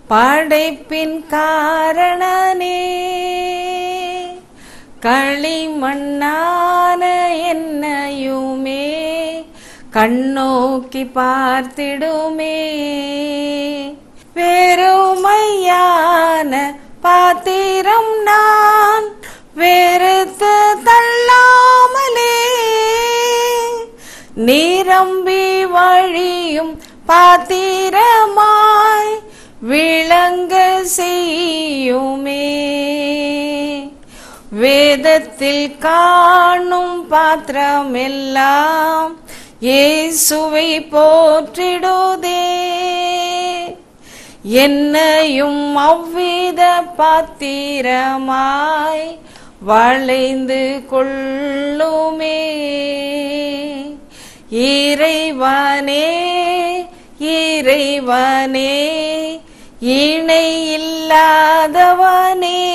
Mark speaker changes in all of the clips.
Speaker 1: படைப்பின் காரணனே களிமண்ணான என்னையுமே கண்ணோக்கி பார்த்திடுமே வெறுமையான பாத்திரம் நான் வெறுத்து தள்ளாமலே நிரம்பி வழியும் பாத்திரமாய் விளங்க செய்யுமே வேதத்தில் காணும் பாத்திரமெல்லாம் இயேசுவை போற்றிடுதே என்னையும் அவ்வித பாத்திரமாய் வளைந்து கொள்ளுமே இறைவனே இறைவனே இணை இல்லாதவனே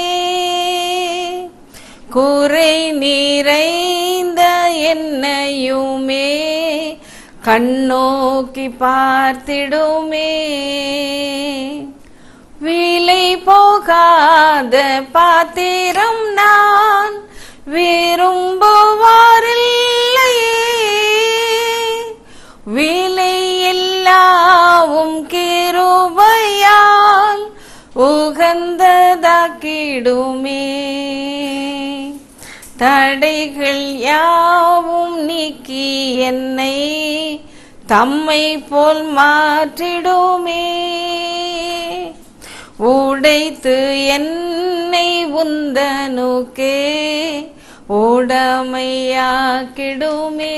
Speaker 1: குறை நிறைந்த என்னையுமே கண்ணோக்கி பார்த்திடுமே விலை போகாத பாத்திரம் நான் விரும்புவாரில்லையே விலை எல்லாவும் கிருபையால் உகந்ததாக்கிடுமே தடைகள் யாவும் நீக்கி என்னை தம்மை போல் மாற்றிடுமே உடைத்து என்னை உந்தனுக்கே உடமையாக்கிடுமே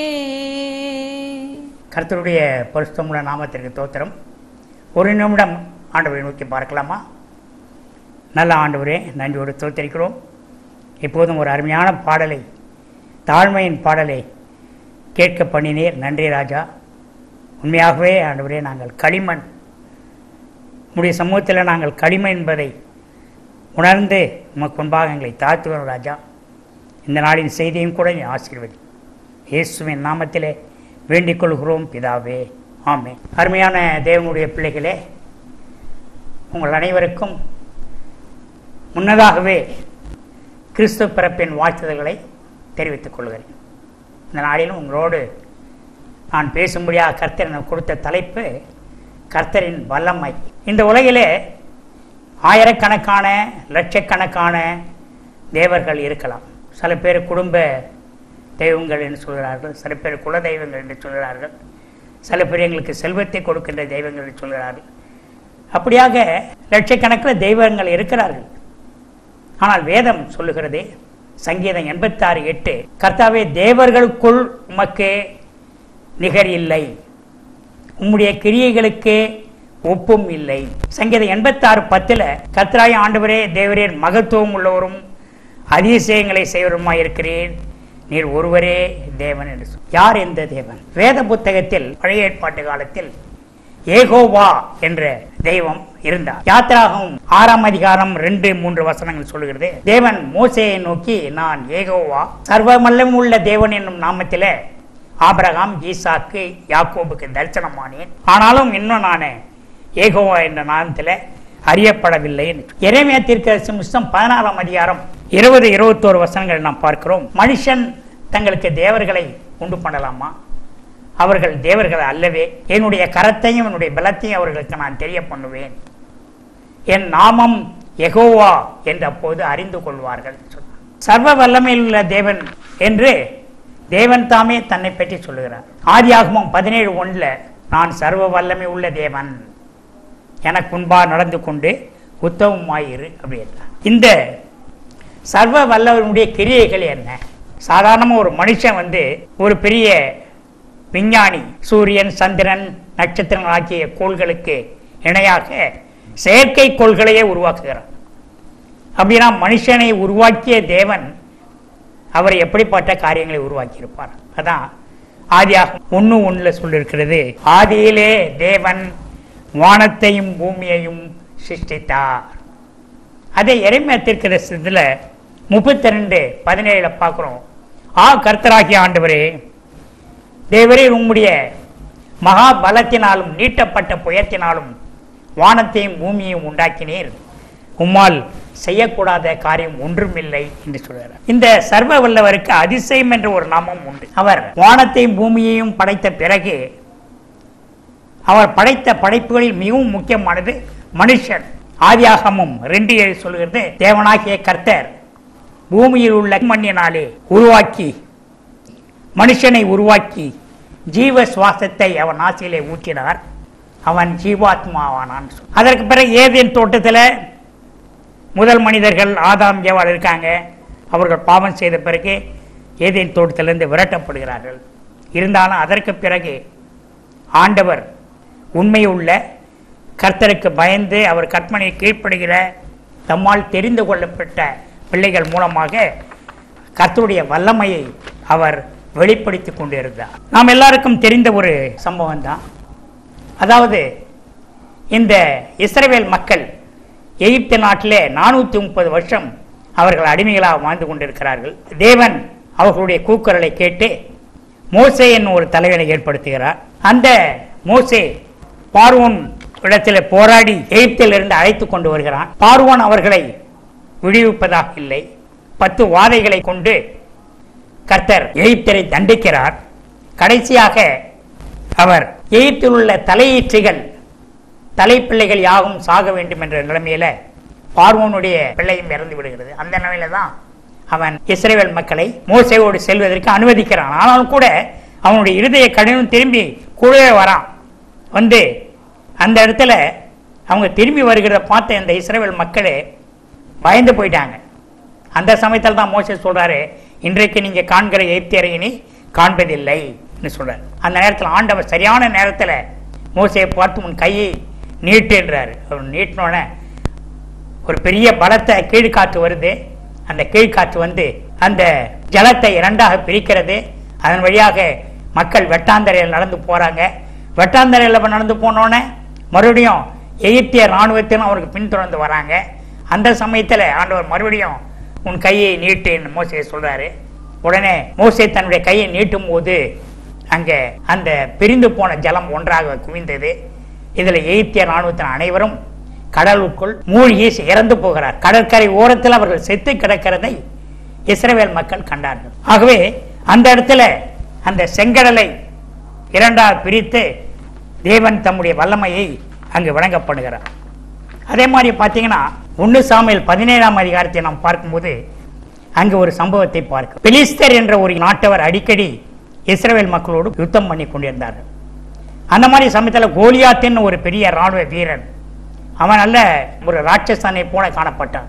Speaker 2: கர்த்தருடைய பரிசுத்தமுள்ள நாமத்திற்கு தோத்திரம் ஒரு நிமிடம் ஆண்டவரை நோக்கி பார்க்கலாமா நல்ல ஆண்டவரே நன்றியோடு தோத்தரிக்கிறோம் இப்போதும் ஒரு அருமையான பாடலை தாழ்மையின் பாடலை கேட்க பண்ணினீர் நன்றி ராஜா உண்மையாகவே ஆண்டவரே நாங்கள் களிமண் உம்முடைய சமூகத்தில் நாங்கள் களிமண் என்பதை உணர்ந்து உமக்கு முன்பாக எங்களை தாழ்த்துகிறோம் ராஜா இந்த நாளின் செய்தியும் கூட நீ ஆசீர்வதி இயேசுவின் நாமத்திலே வேண்டிக் கொள்கிறோம் பிதாவே ஆமே அருமையான தேவனுடைய பிள்ளைகளே உங்கள் அனைவருக்கும் முன்னதாகவே கிறிஸ்துவ பிறப்பின் வாழ்த்துதல்களை தெரிவித்துக் கொள்கிறேன் இந்த நாளிலும் உங்களோடு நான் பேசும்படியாக கர்த்தர் எனக்கு கொடுத்த தலைப்பு கர்த்தரின் வல்லமை இந்த உலகிலே ஆயிரக்கணக்கான லட்சக்கணக்கான தேவர்கள் இருக்கலாம் சில பேர் குடும்ப தெய்வங்கள் என்று சொல்கிறார்கள் சில பேர் குல தெய்வங்கள் என்று சொல்கிறார்கள் சில பேர் எங்களுக்கு செல்வத்தை கொடுக்கின்ற தெய்வங்கள் என்று சொல்கிறார்கள் அப்படியாக லட்சக்கணக்கில் தெய்வங்கள் இருக்கிறார்கள் ஆனால் வேதம் சொல்லுகிறது சங்கீதம் எண்பத்தாறு எட்டு கர்த்தாவே தேவர்களுக்குள் உமக்கு நிகர் இல்லை உம்முடைய கிரியைகளுக்கு ஒப்பும் இல்லை சங்கீதம் எண்பத்தாறு பத்தில் கர்த்தராய ஆண்டவரே தேவரீர் மகத்துவம் உள்ளவரும் அதிசயங்களை செய்வருமாய் இருக்கிறேன் நீர் ஒருவரே தேவன் என்று சொல். யார் இந்த தேவன் வேத புத்தகத்தில் பழைய ஏற்பாட்டு காலத்தில் ஏகோவா என்ற தெய்வம் இருந்தார் யாத்திராகம் ஆறாம் அதிகாரம் ரெண்டு மூன்று வசனங்கள் சொல்லுகிறது தேவன் மோசேயை நோக்கி நான் ஏகோவா சர்வமல்லம் உள்ள தேவன் என்னும் நாமத்திலே ஆபிரகாம் ஈசாக்கு யாக்கோபுக்கு தரிசனமானேன் ஆனாலும் இன்னும் நான் ஏகோவா என்ற நாமத்தில் அறியப்படவில்லை இறைமைய தீர்க்க புஸ்தம் பதினாறாம் அதிகாரம் இருபது இருபத்தோரு வசனங்கள் நாம் பார்க்கிறோம் மனுஷன் தங்களுக்கு தேவர்களை உண்டு பண்ணலாமா அவர்கள் தேவர்கள் அல்லவே என்னுடைய கரத்தையும் என்னுடைய பலத்தையும் அவர்களுக்கு நான் தெரிய பண்ணுவேன் என் நாமம் எகோவா என்று அப்போது அறிந்து கொள்வார்கள் சொன்னார். சர்வ வல்லமையில் உள்ள தேவன் என்று தேவன் தாமே தன்னை பற்றி சொல்லுகிறார் ஆதியாகமம் பதினேழு ஒன்றில் நான் சர்வ வல்லமை உள்ள தேவன் எனக்கு முன்பா நடந்து கொண்டு உத்தமமாயிரு அப்படின்றார் இந்த சர்வ வல்லவனுடைய கிரியைகள் என்ன சாதாரணமாக ஒரு மனுஷன் வந்து ஒரு பெரிய விஞ்ஞானி சூரியன் சந்திரன் நட்சத்திரங்கள் ஆகிய கோள்களுக்கு இணையாக செயற்கை கோள்களையே உருவாக்குகிறான் அப்படின்னா மனுஷனை உருவாக்கிய தேவன் அவர் எப்படிப்பட்ட காரியங்களை உருவாக்கியிருப்பார் அதான் ஆதியாக ஒன்று ஒன்றில் சொல்லியிருக்கிறது ஆதியிலே தேவன் வானத்தையும் பூமியையும் சிருஷ்டித்தார் அதே எரிமத்திருக்கிற இதில் முப்பத்தி ரெண்டு பதினேழில் பார்க்குறோம் ஆ கர்த்தராகிய ஆண்டவரே தேவரே உம்முடைய மகா பலத்தினாலும் நீட்டப்பட்ட புயத்தினாலும் வானத்தையும் பூமியையும் உண்டாக்கினீர் உம்மால் செய்யக்கூடாத காரியம் ஒன்றுமில்லை என்று சொல்கிறார் இந்த சர்வ வல்லவருக்கு அதிசயம் என்ற ஒரு நாமம் உண்டு அவர் வானத்தையும் பூமியையும் படைத்த பிறகு அவர் படைத்த படைப்புகளில் மிகவும் முக்கியமானது மனுஷன் ஆதியாகமும் ரெண்டு ஏழு சொல்கிறது தேவனாகிய கர்த்தர் பூமியில் உள்ள மண்ணினாலே உருவாக்கி மனுஷனை உருவாக்கி ஜீவ சுவாசத்தை அவன் ஆசையிலே ஊற்றினார் அவன் ஜீவாத்மாவானான் சொல். அதற்கு பிறகு ஏதேன் தோட்டத்தில் முதல் மனிதர்கள் ஆதாம் ஏவாள் இருக்காங்க அவர்கள் பாவம் செய்த பிறகு ஏதேன் தோட்டத்திலிருந்து விரட்டப்படுகிறார்கள் இருந்தாலும் அதற்கு பிறகு ஆண்டவர் உண்மையுள்ள கர்த்தருக்கு பயந்து அவர் கற்பனையை கீழ்ப்படுகிற தம்மால் தெரிந்து கொள்ளப்பட்ட பிள்ளைகள் மூலமாக கர்த்தருடைய வல்லமையை அவர் வெளிப்படுத்தி கொண்டிருந்தார் நாம் எல்லாருக்கும் தெரிந்த ஒரு சம்பவம் தான் அதாவது இந்த இஸ்ரவேல் மக்கள் எகிப்து நாட்டிலே நானூற்றி முப்பது வருஷம் அவர்கள் அடிமைகளாக வாழ்ந்து கொண்டிருக்கிறார்கள் தேவன் அவர்களுடைய கூக்குரலை கேட்டு மோசே என்னும் ஒரு தலைவனை ஏற்படுத்துகிறார் அந்த மோசே பார்வோன் இடத்தில் போராடி எகிப்திலிருந்து அழைத்து கொண்டு வருகிறான் பார்வோன் அவர்களை விடுவிப்பதாக இல்லை பத்து வாதைகளை கொண்டு கர்த்தர் எகிப்தரை தண்டிக்கிறார் கடைசியாக அவர் எகிப்தில் உள்ள தலையீற்றுகள் தலைப்பிள்ளைகள் யாவும் சாக வேண்டும் என்ற நிலைமையில பார்வோனுடைய பிள்ளையும் இறந்து விடுகிறது அந்த நிலையில தான் அவன் இஸ்ரேல் மக்களை மோசையோடு செல்வதற்கு அனுமதிக்கிறான் ஆனாலும் கூட அவனுடைய இருதய கடினம் திரும்பி கூடவே வரான் வந்து அந்த இடத்துல அவங்க திரும்பி வருகிறத பார்த்த இந்த இஸ்ரேல் மக்களே பயந்து போயிட்டாங்க அந்த சமயத்தில் தான் மோசே சொல்றாரு இன்றைக்கு நீங்க காண்கிற எய்த்தியரை இனி காண்பதில்லை சொல்றாரு அந்த நேரத்தில் ஆண்டவர் சரியான நேரத்தில் மோசையை பார்த்து உன் கையை நீட்டுன்றாரு அவர் நீட்டினோடனே ஒரு பெரிய பலத்த கீழ்காற்று வருது அந்த கீழ்காற்று வந்து அந்த ஜலத்தை இரண்டாக பிரிக்கிறது அதன் வழியாக மக்கள் வெட்டாந்தரையில் நடந்து போறாங்க வெட்டாந்தரையில் நடந்து போனோடனே மறுபடியும் எகிப்திய இராணுவத்திலும் அவருக்கு பின்தொடர்ந்து வராங்க அந்த சமயத்தில் ஆண்டவர் மறுபடியும் உன் கையை நீட்டுன்னு மோசையை சொல்றாரு உடனே மோசே தன்னுடைய கையை நீட்டும் போது அங்கே அந்த பிரிந்து போன ஜலம் ஒன்றாக குவிந்தது இதில் எகிப்திய இராணுவத்தின் அனைவரும் கடலுக்குள் மூழ்கி இறந்து போகிறார் கடற்கரை ஓரத்தில் அவர்கள் செத்து கிடக்கிறதை இஸ்ரவேல் மக்கள் கண்டார்கள் ஆகவே அந்த இடத்துல அந்த செங்கடலை இரண்டாக பிரித்து தேவன் தம்முடைய வல்லமையை அங்கு வழங்கப்படுகிறார் அதே மாதிரி பார்த்தீங்கன்னா ஒன்று சாமியில் பதினேழாம் அதிகாரத்தை நாம் பார்க்கும்போது அங்கு ஒரு சம்பவத்தை பார்க்க பெலிஸ்தர் என்ற ஒரு நாட்டவர் அடிக்கடி இஸ்ரவேல் மக்களோடு யுத்தம் பண்ணி கொண்டிருந்தார்கள் அந்த மாதிரி சமயத்தில் கோலியாத்தின் ஒரு பெரிய இராணுவ வீரன் அவன் நல்ல ஒரு ராட்சசனை போல காணப்பட்டான்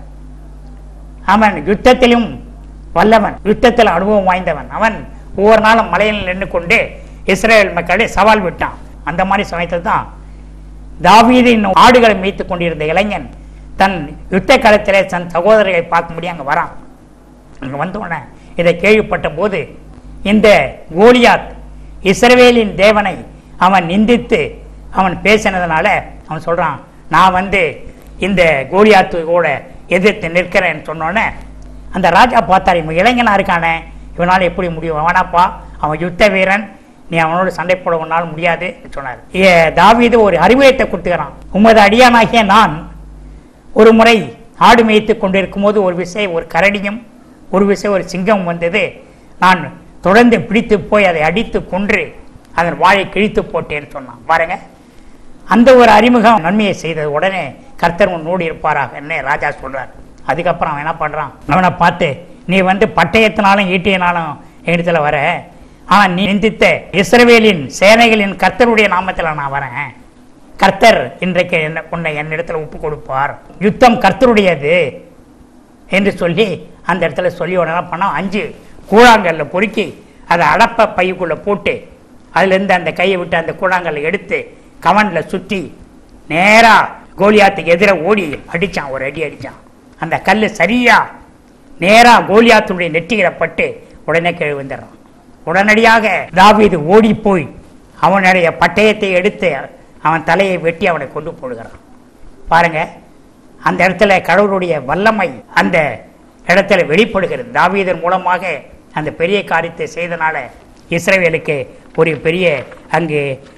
Speaker 2: அவன் யுத்தத்திலும் வல்லவன் யுத்தத்தில் அனுபவம் வாய்ந்தவன் அவன் ஒவ்வொரு நாளும் மலையில் நின்று கொண்டு இஸ்ரேல் மக்களை சவால் விட்டான் அந்த மாதிரி சமயத்தில் தான் தாவீதின் ஆடுகளை மேய்த்து கொண்டிருந்த இளைஞன் தன் யுத்த களத்திலே தன் சகோதரர்களை பார்க்கும்படி அங்கே வரான் அங்கே வந்தோடனே இதை கேள்விப்பட்ட போது இந்த கோலியாத் இஸ்ரவேலின் தேவனை அவன் நிந்தித்து அவன் பேசினதுனால அவன் சொல்றான் நான் வந்து இந்த கோலியாத்து கூட எதிர்த்து நிற்கிறேன்னு சொன்னோன்னே அந்த ராஜா பார்த்தார் இவன் இளைஞனா இருக்கானே இவனால் எப்படி முடியும் வேணாப்பா அவன் யுத்த வீரன் நீ அவனோடு சண்டை போட உன்னால் முடியாது சொன்னார் ஏ தாவீது ஒரு அறிவுயத்தை கொடுத்துக்கிறான் உமது அடியானாகிய நான் ஒரு முறை ஆடு மேய்த்து கொண்டிருக்கும் போது ஒரு விசை ஒரு கரடியும் ஒரு விசை ஒரு சிங்கம் வந்தது நான் தொடர்ந்து பிடித்து போய் அதை அடித்து கொன்று அதன் வாழை கிழித்து போட்டேன்னு சொன்னான் பாருங்க அந்த ஒரு அறிமுகம் நன்மையை செய்தது உடனே கர்த்தர் உன்னோடு இருப்பாராக என்ன ராஜா சொல்றார் அதுக்கப்புறம் அவன் என்ன பண்றான் அவனை பார்த்து நீ வந்து பட்டயத்தினாலும் ஈட்டியினாலும் இடத்துல வர ஆனா நீ நிந்தித்த இஸ்ரவேலின் சேனைகளின் கர்த்தருடைய நாமத்தில் நான் வரேன் கர்த்தர் இன்றைக்கு என்ன உன்னை என்னிடத்துல ஒப்பு கொடுப்பார் யுத்தம் கர்த்தருடையது என்று சொல்லி அந்த இடத்துல சொல்லி உடனே பண்ணோம் அஞ்சு கூழாங்கல்ல பொறுக்கி அதை அடப்ப பைக்குள்ளே போட்டு அதுலேருந்து அந்த கையை விட்டு அந்த கூழாங்கல்லை எடுத்து கவனில் சுற்றி நேராக கோலியாத்துக்கு எதிராக ஓடி அடித்தான் ஒரு அடி அடித்தான் அந்த கல் சரியா நேராக கோலியாத்துடைய நெற்றியில பட்டு உடனே கீழே வந்துடுறான் உடனடியாக தாவீது ஓடி போய் அவனுடைய பட்டயத்தை எடுத்து அவன் தலையை வெட்டி அவனை கொண்டு போடுகிறான் பாருங்க அந்த இடத்துல கடவுளுடைய வல்லமை அந்த இடத்துல வெளிப்படுகிறது தாவீதன் மூலமாக அந்த பெரிய காரியத்தை செய்தனால இஸ்ரவேலுக்கு ஒரு பெரிய அங்கு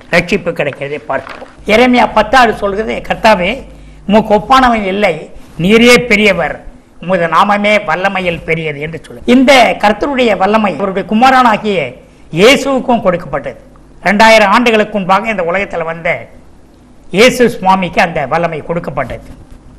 Speaker 2: ரட்சிப்பு கிடைக்கிறதை பார்க்கிறோம் எரேமியா பத்தாறு சொல்கிறது கர்த்தாவே உமக்கு ஒப்பானவன் இல்லை நீரே பெரியவர் உமது நாமமே வல்லமையில் பெரியது என்று சொல்லு இந்த கர்த்தருடைய வல்லமை அவருடைய குமாரனாகிய இயேசுவுக்கும் கொடுக்கப்பட்டது ரெண்டாயிரம் ஆண்டுகளுக்கு முன்பாக இந்த உலகத்தில் வந்த இயேசு சுவாமிக்கு அந்த வல்லமை கொடுக்கப்பட்டது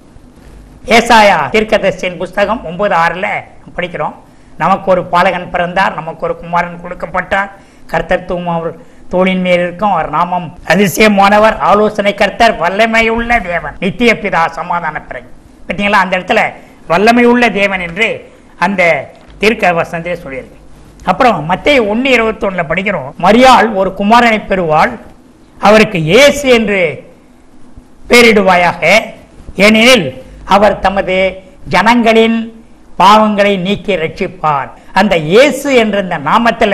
Speaker 2: ஏசாயா தீர்க்கதரிசியின் புஸ்தகம் ஒன்பது ஆறுல படிக்கிறோம் நமக்கு ஒரு பாலகன் பிறந்தார் நமக்கு ஒரு குமாரன் கொடுக்கப்பட்டார் கர்த்தர் தூம் அவர் தோளின் மேல் இருக்கும் அவர் நாமம் அதிசயமானவர் ஆலோசனை கர்த்தர் வல்லமையுள்ள தேவன் நித்திய பிதா சமாதான பிறகு பார்த்தீங்களா அந்த இடத்துல வல்லமையுள்ள தேவன் என்று அந்த தீர்க்க வசனத்திலே சொல்லியிருக்கு அப்புறம் மத்திய ஒன்று இருபத்தொன்னுல படிக்கிறோம் மரியாள் ஒரு குமாரனை பெறுவாள் அவருக்கு இயேசு என்று பேரிடுவாயாக ஏனெனில் அவர் தமது ஜனங்களின் பாவங்களை நீக்கி ரட்சிப்பார் அந்த இயேசு என்ற இந்த நாமத்துல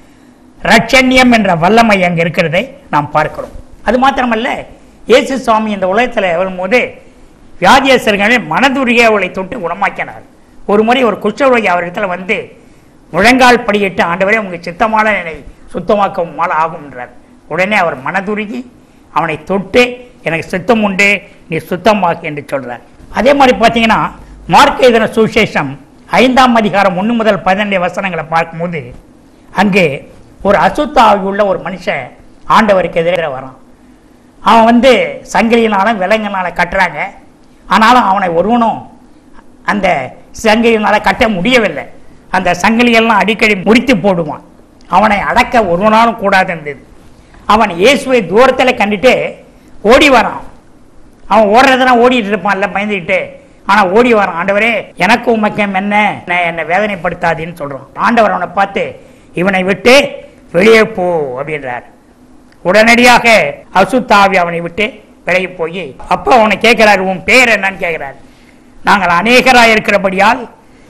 Speaker 2: ரட்சண்யம் என்ற வல்லமை அங்க இருக்கிறதை நாம் பார்க்கிறோம் அது மாத்திரமல்ல இயேசு சுவாமி இந்த உலகத்தில் வரும்போது வியாதியஸ்தர்களை மனதுருகே அவளை தொட்டு குணமாக்கினார் ஒரு முறை ஒரு குஷ்டரோகி அவரிடத்துல வந்து முழங்கால் படியிட்டு ஆண்டவரே உங்க சித்தமான என்னை சுத்தமாக்கவும் மால ஆகும் என்றார் உடனே அவர் மனதுருகி அவனை தொட்டு எனக்கு சுத்தம் உண்டு நீ சுத்தமாக்கு என்று சொல்றார் அதே மாதிரி பார்த்தீங்கன்னா மார்க் எழுதின சுவிசேஷம் ஐந்தாம் அதிகாரம் ஒன்று முதல் பதினெண்டு வசனங்களை பார்க்கும்போது அங்கே ஒரு அசுத்த ஆவி உள்ள ஒரு மனுஷன் ஆண்டவருக்கு எதிரே வரான் அவன் வந்து சங்கிலியினால விலங்கினால கட்டுறாங்க ஆனாலும் அவனை ஒருவனும் அந்த சங்கிலியினால கட்ட முடியவில்லை அந்த சங்கிலியெல்லாம் அடிக்கடி முறித்து போடுவான் அவனை அடக்க ஒருவனாலும் கூடாது இருந்தது அவன் இயேசுவை தூரத்தில் கண்டுட்டு ஓடி வரான் அவன் ஓடுறதுனா ஓடிட்டு இருப்பான்ல பயந்துக்கிட்டு ஆனா ஓடி வரான் ஆண்டவரே எனக்கு உமக்கம் என்ன என்ன- என்னை வேதனைப்படுத்தாதுன்னு சொல்றான் ஆண்டவர் அவனை பார்த்து இவனை விட்டு வெளியே போ அப்படின்றார் உடனடியாக அசுத்தாவி அவனை விட்டு விலகி போய் அப்போ அவனை கேட்கிறார் உன் பேர் என்னன்னு கேட்கிறார் நாங்கள் அநேகராக இருக்கிறபடியால்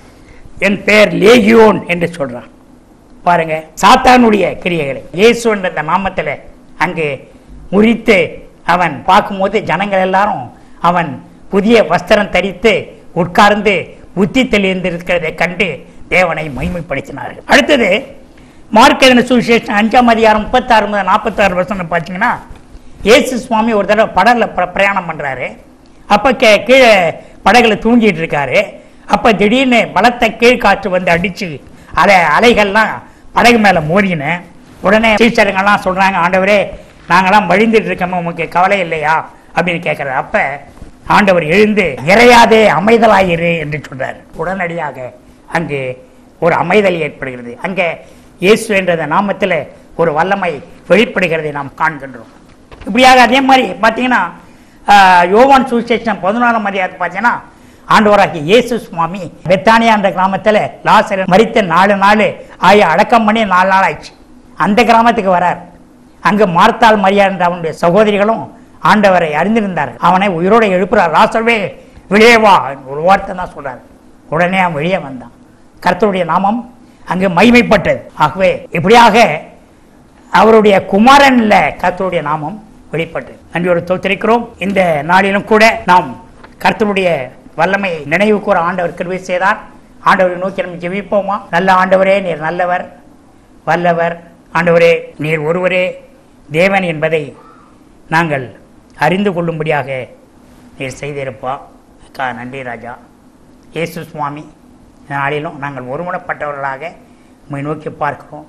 Speaker 2: என் பெயர் லேகியோன் என்று சொல்றான் பாருங்க சாத்தானுடைய கிரியைகளை இயேசு என்ற அந்த நாமத்தில் அங்கே முறித்து அவன் பார்க்கும்போது ஜனங்கள் எல்லாரும் அவன் புதிய வஸ்திரம் தரித்து உட்கார்ந்து புத்தி தெளிந்திருக்கிறதை கண்டு தேவனை மகிமைப்படுத்தினார்கள் அடுத்தது மார்க்கெதின சுவிசேஷம் அஞ்சாம் அதிகாரம் முப்பத்தாறு முதல் நாற்பத்தாறு வருஷம் பார்த்தீங்கன்னா இயேசு சுவாமி ஒரு தடவை படகுல பிர- பிரயாணம் பண்றாரு அப்ப கே கீழே படகுல தூங்கிட்டு இருக்காரு அப்ப திடீர்னு பலத்த கீழ்காற்று வந்து அடிச்சு அலை அலைகள்லாம் படகு மேல மோதின உடனே டீச்சருங்கெல்லாம் சொல்றாங்க ஆண்டவரே நாங்கெல்லாம் வழிந்துட்டு இருக்கோமே உமக்கு கவலை இல்லையா அப்படின்னு கேட்கிறாரு அப்ப ஆண்டவர் எழுந்து இறையாதே அமைதலாயிரு என்று சொல்றார் உடனடியாக அங்கே ஒரு அமைதல் ஏற்படுகிறது அங்கே இயேசு என்ற அந்த நாமத்தில் ஒரு வல்லமை வெளிப்படுகிறதை நாம் காண்கின்றோம் இப்படியாக அதே மாதிரி பார்த்தீங்கன்னா ஆஹ், யோவான் சுவிசேஷம் பதினாறாம் அதிகாரத்தை பார்த்தீங்கன்னா ஆண்டவராகிய இயேசு சுவாமி பெத்தானியா என்ற கிராமத்தில் லாசர் மரித்த நாலு நாள் ஆய அடக்கம் பண்ணி நாலு நாள் ஆயிடுச்சு அந்த கிராமத்துக்கு வரார் அங்கு மார்த்தாள் மரியா என்ற அவனுடைய சகோதரிகளும் ஆண்டவரை அறிந்திருந்தார்கள் அவனை உயிரோடு எழுப்புறார் லாசர்வே வெளியே வா ஒரு வார்த்தை தான் சொல்றார் உடனே அவன் வெளியே வந்தான் கர்த்தருடைய நாமம் அங்கு மகிமைப்பட்டது ஆகவே இப்படியாக அவருடைய குமாரன்ல கர்த்தருடைய நாமம் வெளிப்பட்டது நன்றியோடு தோத்திருக்கிறோம் இந்த நாளிலும் கூட நாம் கர்த்தருடைய வல்லமை நினைவு கூற ஆண்டவர் கிருபை செய்தார் ஆண்டவரை நோக்கி நம்ம ஜெபிப்போமா நல்ல ஆண்டவரே நீர் நல்லவர் வல்லவர் ஆண்டவரே நீர் ஒருவரே தேவன் என்பதை நாங்கள் அறிந்து கொள்ளும்படியாக நீர் செய்திருப்பா அக்கா நன்றி ராஜா இயேசு சுவாமி இந்த நாளிலும் நாங்கள் ஒருமுனப்பட்டவர்களாக உம்மை நோக்கி பார்க்கிறோம்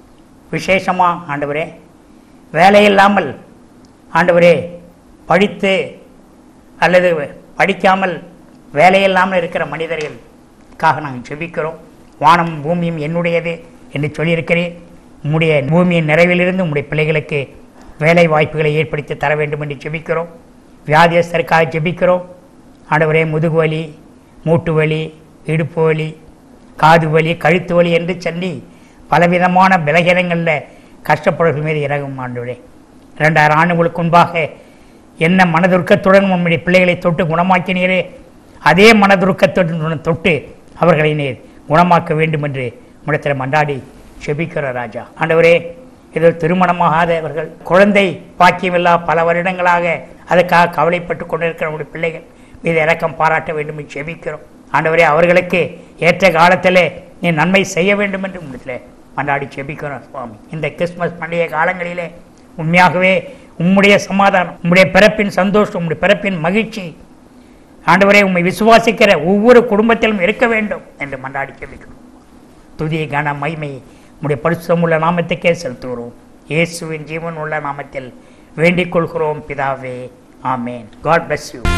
Speaker 2: விசேஷமாக ஆண்டவரே வேலை இல்லாமல் ஆண்டவரே படித்து அல்லது படிக்காமல் வேலையில்லாமல் இருக்கிற மனிதர்களுக்காக நாங்கள் ஜெபிக்கிறோம் வானம் பூமியும் என்னுடையது என்று சொல்லியிருக்கிறேன் உம்முடைய பூமியின் நிறைவிலிருந்து உம்முடைய பிள்ளைகளுக்கு வேலை வாய்ப்புகளை ஏற்படுத்தி தர வேண்டும் என்று ஜெபிக்கிறோம் வியாதியஸ்தருக்காக ஜெபிக்கிறோம் ஆண்டவரே முதுகு வலி மூட்டு வலி இடுப்பு வலி காது வலி கழுத்து வலி என்று சொல்லி பலவிதமான பலகீனங்களில் கஷ்டப்படுவர்கள் மீது இறங்கும் ஆண்டவரே இரண்டாயிரம் ஆண்டுகளுக்கு முன்பாக என்ன மனதுருக்கத்துடன் உம்முடைய பிள்ளைகளை தொட்டு குணமாக்கினீரே அதே மனதுருக்கத்துடன் தொட்டு அவர்களை நீர் குணமாக்க வேண்டும் என்று முடத்தில் மன்றாடி செபிக்கிற ராஜா ஆண்டவரே ஏதோ திருமணமாகாதவர்கள் குழந்தை பாக்கியமில்லா பல வருடங்களாக அதுக்காக கவலைப்பட்டு கொண்டிருக்கிற நம்முடைய பிள்ளைகள் மீது இரக்கம் பாராட்ட வேண்டும் என்று செபிக்கிறோம் ஆண்டவரே அவர்களுக்கு ஏற்ற காலத்திலே நீ நன்மை செய்ய வேண்டும் என்று முடியல மன்றாடி செபிக்கிறோம் சுவாமி இந்த கிறிஸ்மஸ் பண்டிகை காலங்களிலே உண்மையாகவே உம்முடைய சமாதானம் உம்முடைய பிறப்பின் சந்தோஷம் உம்முடைய பிறப்பின் மகிழ்ச்சி ஆண்டவரே உம்மை விசுவாசிக்கிற ஒவ்வொரு குடும்பத்திலும் இருக்க வேண்டும் என்று மன்றாடி கேட்கிறோம் துதி கன மகிமை உம்முடைய பரிசுத்தமுள்ள நாமத்துக்கே செலுத்துகிறோம் இயேசுவின் ஜீவன் உள்ள நாமத்தில் வேண்டிக் கொள்கிறோம் பிதாவே ஆமேன் காட் bless யூ